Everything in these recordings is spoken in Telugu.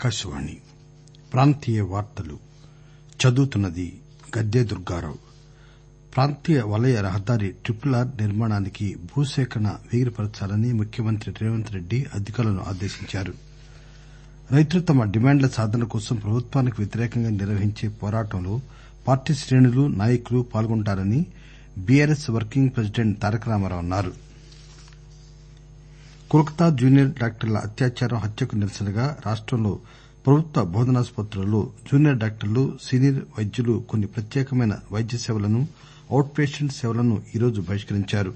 ఆకాశవాణి ప్రాంతీయ వార్తలు చదువుతున్నది గద్దె దుర్గారావు ప్రాంతీయ వలయ రహదారి ట్రిపుల్ ఆర్ నిర్మాణానికి భూసేకరణ పేగిరపరచాలని ముఖ్యమంత్రి రేవంత్ రెడ్డి అధికారులను ఆదేశించారు రైతులు తమ డిమాండ్ల సాధన కోసం ప్రభుత్వానికి వ్యతిరేకంగా నిర్వహించే పోరాటంలో పార్టీ శ్రేణులు నాయకులు పాల్గొంటారని BRS working president Taraka Rama Rao అన్నారు కోల్కతా జూనియర్ డాక్టర్ల అత్యాచారం హత్యకు నిరసనగా రాష్టంలో ప్రభుత్వ బోధనాసుపత్రులలో జూనియర్ డాక్టర్లు సీనియర్ వైద్యులు కొన్ని ప్రత్యేకమైన వైద్య సేవలను అవుట్ పేషెంట్ సేవలను ఈరోజు బహిష్కరించారు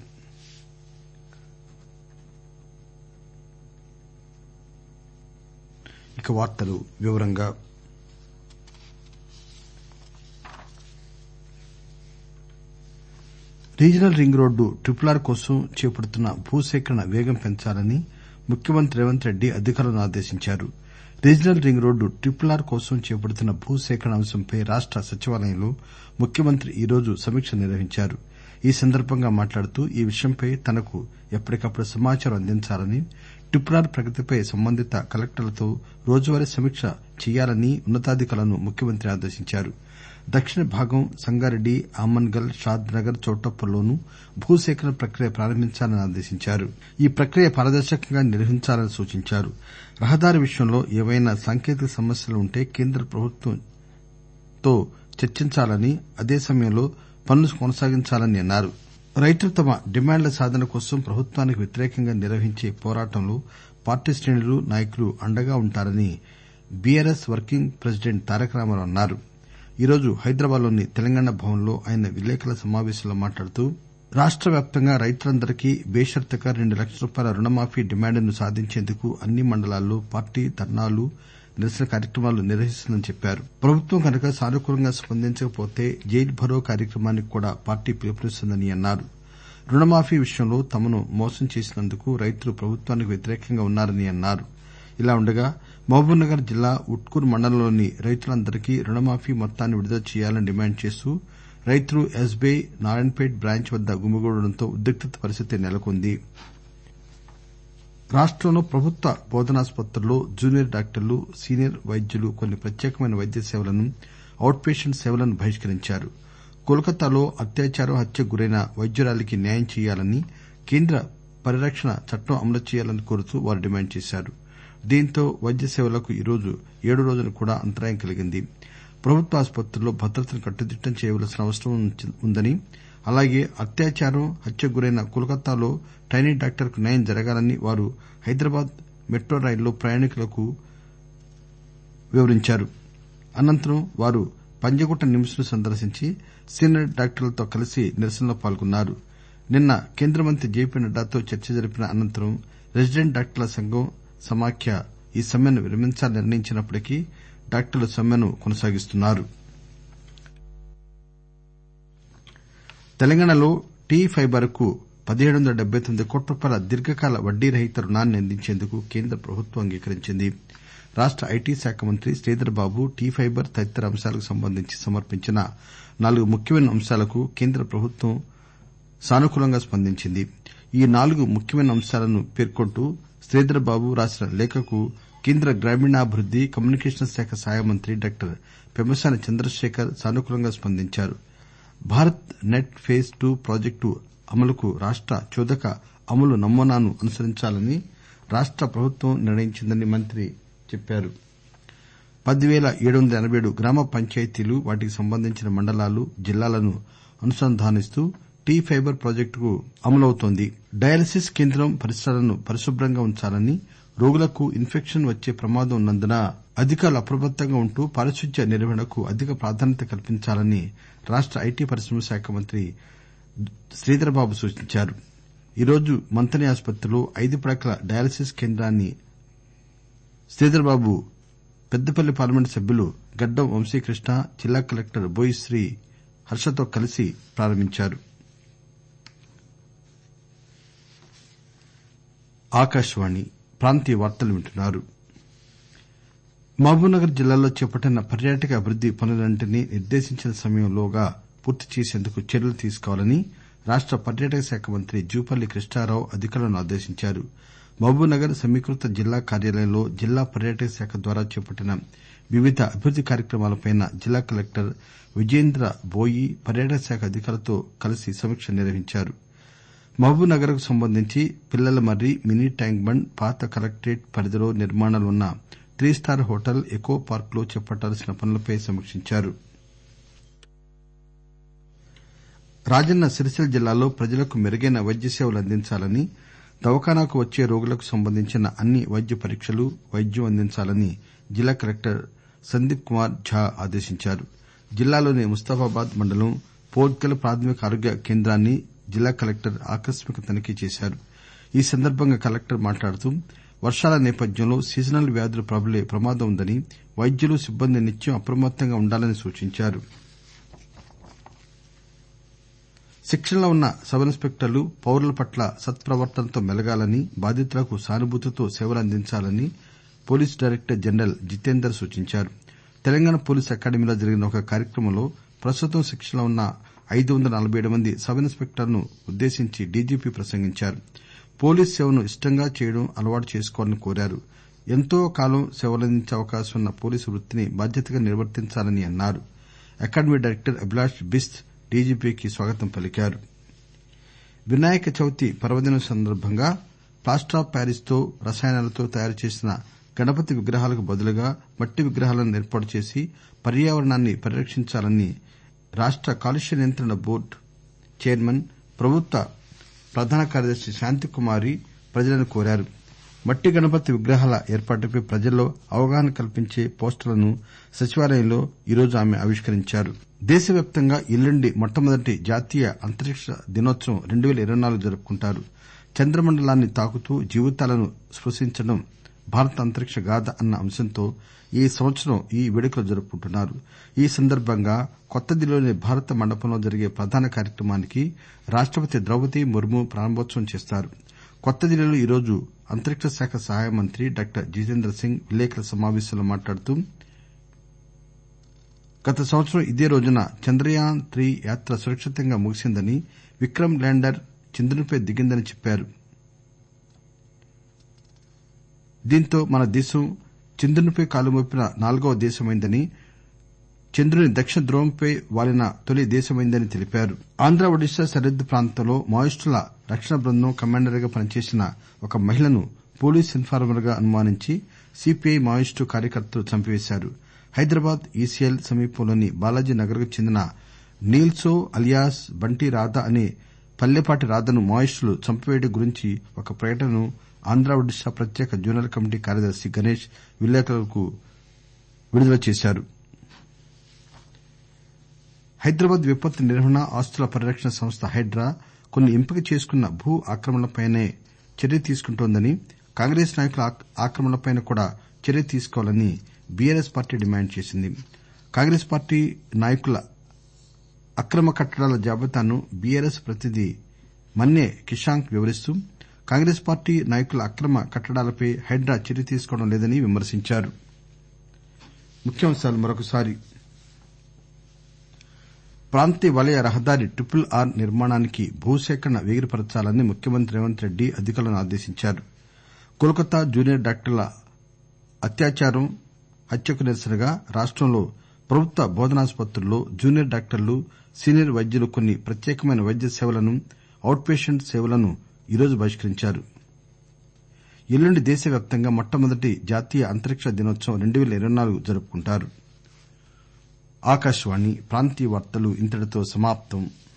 regional ring road triple R కోసం చేపడుతున్న భూసేకరణ వేగం పెంచాలని ముఖ్యమంత్రి రేవంత్ రెడ్డి అధికారులను ఆదేశించారు regional ring road triple R కోసం చేపడుతున్న భూసేకరణ అంశంపై రాష్ట సచివాలయంలో ముఖ్యమంత్రి ఈరోజు సమీక్ష నిర్వహించారు ఈ సందర్బంగా మాట్లాడుతూ ఈ విషయంపై తనకు ఎప్పటికప్పుడు సమాచారం అందించాలని ట్రిపుల్ ఆర్ ప్రగతిపై సంబంధిత కలెక్టర్లతో రోజువారీ సమీక్ష చేయాలని ఉన్న తాధికారులను ముఖ్యమంత్రి ఆదేశించారు దక్షిణ భాగం సంగారెడ్డి ఆమన్గల్ షాద్ నగర్ చౌటప్పల్లోనూ భూసేకరణ ప్రక్రియ ప్రారంభించాలని ఆదేశించారు ఈ ప్రక్రియ పారదర్శకంగా నిర్వహించాలని సూచించారు రహదారి విషయంలో ఏవైనా సాంకేతిక సమస్యలు ఉంటే కేంద్ర ప్రభుత్వంతో చర్చించాలని అదే సమయంలో పనులు కొనసాగించాలని అన్నారు రైతులు తమ డిమాండ్ల సాధన కోసం ప్రభుత్వానికి వ్యతిరేకంగా నిర్వహించే పోరాటంలో పార్టీ శ్రేణులు నాయకులు అండగా ఉంటారని BRS working president Taraka Rama Rao అన్నారు ఈరోజు హైదరాబాద్ లోని తెలంగాణ భవన్లో ఆయన విలేకరుల సమావేశంలో మాట్లాడుతూ రాష్ట వ్యాప్తంగా రైతులందరికీ బేషరతుగా రెండు లక్షల రూపాయల రుణమాఫీ డిమాండును సాధించేందుకు అన్ని మండలాల్లో పార్టీ ధర్నాలు నిరసన కార్యక్రమాలు నిర్వహిస్తుందని చెప్పారు ప్రభుత్వం కనుక సానుకూలంగా స్పందించకపోతే జైల్ భరో కార్యక్రమానికి కూడా పార్టీ పిలుపునిస్తుందని అన్నారు రుణమాఫీ విషయంలో తమను మోసం చేసినందుకు రైతులు ప్రభుత్వానికి వ్యతిరేకంగా ఉన్నారని అన్నారు ఇలా ఉండగా మహబూబ్ నగర్ జిల్లా ఉట్కూరు మండలంలోని రైతులందరికీ రుణమాఫీ మొత్తాన్ని విడుదల చేయాలని డిమాండ్ చేస్తూ రైతులు ఎస్బీఐ నారాయణపేట్ బ్రాంచ్ వద్ద గుమిగూడడంతో ఉద్రిక్తత పరిస్థితి నెలకొంది రాష్టంలో ప్రభుత్వ బోధనాసుపత్రుల్లో జూనియర్ డాక్టర్లు సీనియర్ వైద్యులు కొన్ని ప్రత్యేకమైన వైద్య సేవలను అవుట్ పేషెంట్ సేవలను బహిష్కరించారు కోల్కతాలో అత్యాచారం హత్యకు గురైన వైద్యురాలికి న్యాయం చేయాలని కేంద్ర పరిరక్షణ చట్టం అమలు చేయాలని కోరుతూ వారు డిమాండ్ చేశారు దీంతో వైద్య సేవలకు ఈరోజు ఏడో రోజున కూడా అంతరాయం కలిగింది ప్రభుత్వ ఆసుపత్రుల్లో భద్రతను కట్టుదిట్టం చేయవలసిన అవసరం ఉందని అలాగే అత్యాచారం హత్యకు గురైన కోల్కతాలో ట్రైనీ డాక్టర్ కు న్యాయం జరగాలని వారు హైదరాబాద్ మెట్రో రైల్లో ప్రయాణికులకు వివరించారు అనంతరం వారు పంజాగుట్ట నిమ్స్ ను సందర్శించి సీనియర్ డాక్టర్లతో కలిసి నిరసనలో పాల్గొన్నారు నిన్న కేంద్ర మంత్రి జేపీ నడ్డాతో చర్చ జరిపిన అనంతరం రెసిడెంట్ డాక్టర్ల సంఘం సమాఖ్య ఈ సమ్మెను విరమించాలని నిర్ణయించినప్పటికీ డాక్టర్లు సమ్మెను కొనసాగిస్తున్నారు తెలంగాణలో టీ ఫైబర్ కు పదిహేడు వందల డెబ్బై తొమ్మిది కోట్ల రూపాయల దీర్ఘకాల వడ్డీ రహిత రుణాన్ని అందించేందుకు కేంద్ర ప్రభుత్వం అంగీకరించింది రాష్ట ఐటీ శాఖ మంత్రి శ్రీధర్ బాబు టీ ఫైబర్ తదితర అంశాలకు సంబంధించి సమర్పించిన నాలుగు ముఖ్యమైన అంశాలకు కేంద్ర ప్రభుత్వం సానుకూలంగా స్పందించింది ఈ నాలుగు ముఖ్యమైన అంశాలను పేర్కొంటూ శ్రీధర్ బాబు రాసిన లేఖకు కేంద్ర గ్రామీణాభివృద్ది కమ్యూనికేషన్స్ శాఖ సహాయ మంత్రి డాక్టర్ పెమ్మసాని చంద్రశేఖర్ సానుకూలంగా స్పందించారు Bharat net phase two project అమలుకు రాష్ట చోదక అమలు నమూనాను అనుసరించాలని రాష్ట ప్రభుత్వం నిర్ణయించిందని మంత్రి చెప్పారు పదివేల ఏడు వందల ఎనబై ఏడు గ్రామ పంచాయతీలు వాటికి సంబంధించిన మండలాలు జిల్లాలను అనుసంధానిస్తూ టీ ఫైబర్ ప్రాజెక్టు అమలవుతోంది డయాలసిస్ కేంద్రం పరిసరాలను పరిశుభ్రంగా ఉంచాలని రోగులకు ఇన్ఫెక్షన్ వచ్చే ప్రమాదం ఉన్నందున అధికారులు అప్రమత్తంగా ఉంటూ పారిశుధ్య నిర్వహణకు అధిక ప్రాధాన్యత కల్పించాలని రాష్ట ఐటీ పరిశ్రమల శాఖ మంత్రి శ్రీధర్ బాబు సూచించారు ఈరోజు మంథని ఆసుపత్రిలో ఐదు పడకల డయాలసిస్ కేంద్రాన్ని శ్రీధర్ బాబు పెద్దపల్లి పార్లమెంటు సభ్యులు గడ్డం వంశీకృష్ణ జిల్లా కలెక్టర్ బోయిశ్రీ హర్షతో కలిసి ప్రారంభించారు మహబూబ్ నగర్ జిల్లాలో చేపట్టిన పర్యాటక అభివృద్ది పనులన్నింటినీ నిర్దేశించిన సమయంలోగా పూర్తి చేసేందుకు చర్యలు తీసుకోవాలని రాష్ట పర్యాటక శాఖ మంత్రి జుపల్లి కృష్ణారావు అధికారులను ఆదేశించారు మహబూబ్ నగర్ సమీకృత జిల్లా కార్యాలయంలో జిల్లా పర్యాటక శాఖ ద్వారా చేపట్టిన వివిధ అభివృద్ది కార్యక్రమాలపై జిల్లా కలెక్టర్ విజయేంద్ర బోయి పర్యాటక శాఖ అధికారులతో కలిసి సమీక్ష నిర్వహించారు మహబూబ్ నగర్ కు సంబంధించి పిల్లల మర్రి మినీ ట్యాంక్ బండ్ పాత కలెక్టరేట్ పరిధిలో నిర్మాణంలో ఉన్న three star hotel eco park లో చేపట్టాల్సిన పనులపై సమీక్షించారు రాజన్న సిరిసిల్ల జిల్లాలో ప్రజలకు మెరుగైన వైద్య సేవలు అందించాలని దవాఖానాకు వచ్చే రోగులకు సంబంధించిన అన్ని వైద్య పరీక్షలు వైద్యం అందించాలని జిల్లా కలెక్టర్ సందీప్ కుమార్ ఝా ఆదేశించారు జిల్లాలోని ముస్తాఫాబాద్ మండలం పోడ్కల్ ప్రాథమిక ఆరోగ్య కేంద్రాన్ని జిల్లా కలెక్టర్ ఆకస్మిక తనిఖీ చేశారు ఈ సందర్బంగా కలెక్టర్ మాట్లాడుతూ వర్షాల నేపథ్యంలో సీజనల్ వ్యాధులు ప్రబలే ప్రమాదం ఉందని వైద్యులు సిబ్బంది నిత్యం అప్రమత్తంగా ఉండాలని సూచించారు శిక్షణలో ఉన్న సబ్ ఇన్స్పెక్టర్లు పౌరుల పట్ల సత్పవర్తనతో మెలగాలని బాధితులకు సానుభూతితో సేవలందించాలని పోలీస్ డైరెక్టర్ జనరల్ జితేందర్ సూచించారు తెలంగాణ పోలీస్ అకాడమీలో జరిగిన ఒక కార్యక్రమంలో ప్రస్తుతం శిక్షణలో ఉన్న ఐదు వందల నలబై ఏడు మంది సబ్ ఇన్స్పెక్టర్లను ఉద్దేశించి డీజీపీ ప్రసంగించారు పోలీస్ సేవను ఇష్టంగా చేయడం అలవాటు చేసుకోవాలని కోరారు ఎంతో కాలం సేవలందించే అవకాశం ఉన్న పోలీసు వృత్తిని బాధ్యతగా నిర్వర్తించాలని అన్నారు అకాడమీ డైరెక్టర్ అభిలాష్ బిస్త్ డీజీపీకి స్వాగతం పలికారు వినాయక చవితి పర్వదినం సందర్బంగా ప్లాస్టర్ ఆఫ్ ప్యారిస్ తో రసాయనాలతో తయారు చేసిన గణపతి విగ్రహాలకు బదులుగా మట్టి విగ్రహాలను ఏర్పాటు చేసి పర్యావరణాన్ని పరిరక్షించాలని రాష్ట కాలుష్య నియంత్రణ బోర్డు చైర్మన్ ప్రభుత్వ ప్రధాన కార్యదర్శి శాంతికుమారి ప్రజలను కోరారు మట్టి గణపతి విగ్రహాల ఏర్పాటుపై ప్రజల్లో అవగాహన కల్పించే పోస్టర్లను సచివాలయంలో ఈరోజు ఆమె ఆవిష్కరించారు దేశవ్యాప్తంగా ఎల్లుండి మొట్టమొదటి జాతీయ అంతరిక్ష దినోత్సవం రెండు పేల ఇరవై నాలుగు జరుపుకుంటారు చంద్రమండలాన్ని తాకుతూ జీవితాలను స్పృశించడం భారత అంతరిక్ష గాథ అన్న అంశంతో ఈ సంవత్సరం ఈ వేడుకలు జరుపుకుంటున్నారు ఈ సందర్బంగా కొత్తదిల్లీలోని భారత మండపంలో జరిగే ప్రధాన కార్యక్రమానికి రాష్టపతి ద్రౌపది ముర్ము ప్రారంభోత్సవం చేస్తారు కొత్తదిల్లీలో ఈరోజు అంతరిక్ష శాఖ సహాయ మంత్రి డాక్టర్ జితేంద్ర సింగ్ విలేకరుల సమావేశంలో మాట్లాడుతూ గత సంవత్సరం ఇదే రోజున చంద్రయాన్ త్రీ యాత్ర సురక్షితంగా ముగిసిందని విక్రమ్ ల్యాండర్ చంద్రునిపై దిగిందని చెప్పారు దీంతో మన దేశం చంద్రునిపై కాలుమోపిన నాల్గవ దేశమైందని చంద్రుని దక్షిణ ధృవంపై వాలిన తొలి దేశమైందని తెలిపారు ఆంధ్ర ఒడిశా సరిహద్దు ప్రాంతంలో మావోయిస్టుల రక్షణ బృందం కమాండర్ గా పనిచేసిన ఒక మహిళను పోలీస్ ఇన్ఫార్మర్ గా అనుమానించి సీపీఐ మావోయిస్టు కార్యకర్తలు చంపివేశారు హైదరాబాద్ ఈసీఎల్ సమీపంలోని బాలాజీ నగర్ కు చెందిన నీల్సో అలియాస్ బంటి రాధ అనే పల్లెపాటి రాధను మావోయిస్టులు చంపివేయడం గురించి ఒక ప్రకటనను ఆంధ్ర ఒడిశా ప్రత్యేక జోనల్ కమిటీ కార్యదర్శి గణేష్ విలేకరులకు విడుదల చేశారు హైదరాబాద్ విపత్తు నిర్వహణ ఆస్తుల పరిరక్షణ సంస్థ హైడ్రా కొన్ని ఎంపిక చేసుకున్న భూ ఆక్రమణలపైనే చర్య తీసుకుంటోందని కాంగ్రెస్ నాయకుల ఆక్రమణలపై కూడా చర్య తీసుకోవాలని బీఆర్ఎస్ పార్టీ డిమాండ్ చేసింది కాంగ్రెస్ పార్టీ నాయకుల అక్రమ కట్టడాల జాబితాను బీఆర్ఎస్ ప్రతినిధి మన్నె కిషాంక్ వివరిస్తూ కాంగ్రెస్ పార్టీ నాయకుల అక్రమ కట్టడాలపై హైడ్రా చర్య తీసుకోవడం లేదని విమర్శించారు ప్రాంతీయ వలయ రహదారి ట్రిపుల్ ఆర్ నిర్మాణానికి భూసేకరణ వేగిరపరచాలని ముఖ్యమంత్రి రేవంత్ రెడ్డి అధికారులను ఆదేశించారు కోల్కతా జూనియర్ డాక్టర్ల అత్యాచారం హత్యకు నిరసనగా రాష్టంలో ప్రభుత్వ బోధనాసుపత్రుల్లో జూనియర్ డాక్టర్లు సీనియర్ వైద్యులు కొన్ని ప్రత్యేకమైన వైద్య సేవలను అవుట్ పేషెంట్ సేవలను ఈరోజు బహిష్కరించారు ఎల్లుండి దేశవ్యాప్తంగా మొట్టమొదటి జాతీయ అంతరిక్ష దినోత్సవం రెండు పేల ఇరవై నాలుగు జరుపుకుంటారు